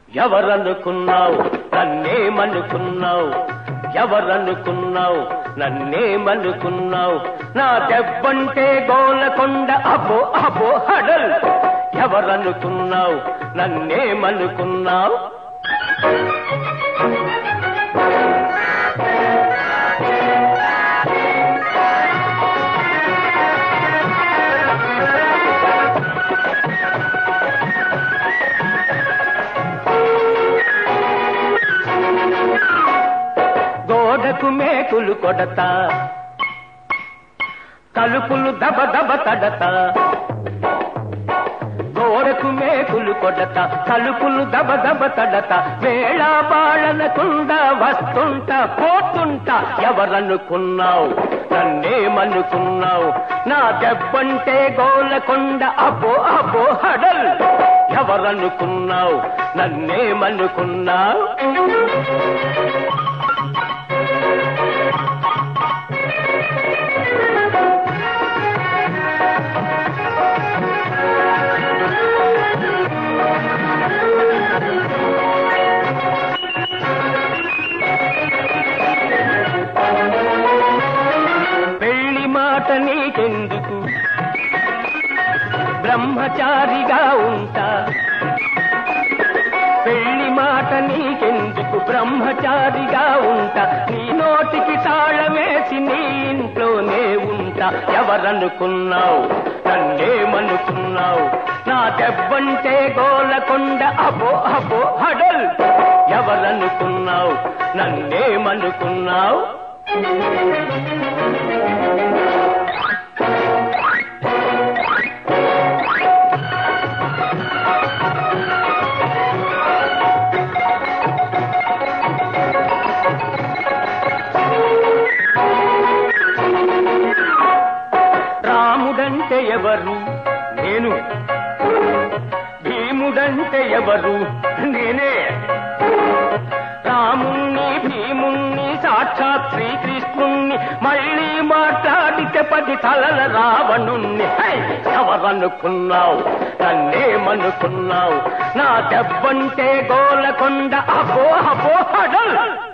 ఎవరనుకున్నావు నన్నేమనుకున్నావు ఎవరనుకున్నావు నన్నేమనుకున్నావు నా దెబ్బంటే గోలకొండ అబో అబో హడల్ ఎవరనుకున్నావు నన్నేమనుకున్నావు గోడకు మేకులు కొడతా తలుపులు దబ దబ తడతా గోడకు మేకులు కొడత తలుపులు దబ దబ తడత వేళ బాళనకుండా వస్తుంటా పోతుంటా ఎవరనుకున్నావు నన్నేమనుకున్నావు నా దెబ్బంటే గోలకొండ అబ్బో అబ్బో హడల్ ఎవరనుకున్నావు నన్నేమనుకున్నావు పెళ్లి మాట నీకెందుకు బ్రహ్మచారిగా ఉంటా పెళ్లి మాట నీకెందుకు బ్రహ్మచారిగా ఉంటా నీ నోటికి తాళమేసి నీ ఇంట్లోనే ఉంటా ఎవరనుకున్నావు నన్నేమనుకున్నావు నా దెబ్బంటే గోలకొండ అబో అబో హడల్ ఎవరనుకున్నావు నన్నేమనుకున్నావు రాముడంటే ఎవరు నేను భీముడంటే ఎవరు నేనే రాముణ్ణి భీముణ్ణి సాక్షాత్ శ్రీకృష్ణుణ్ణి మళ్ళీ మాట్లాడితే పది తలల రావణుణ్ణి హై! ఎవరనుకున్నావు నన్నేమనుకున్నావు నా దెబ్బంటే గోలకొండ అబో అబో హడల్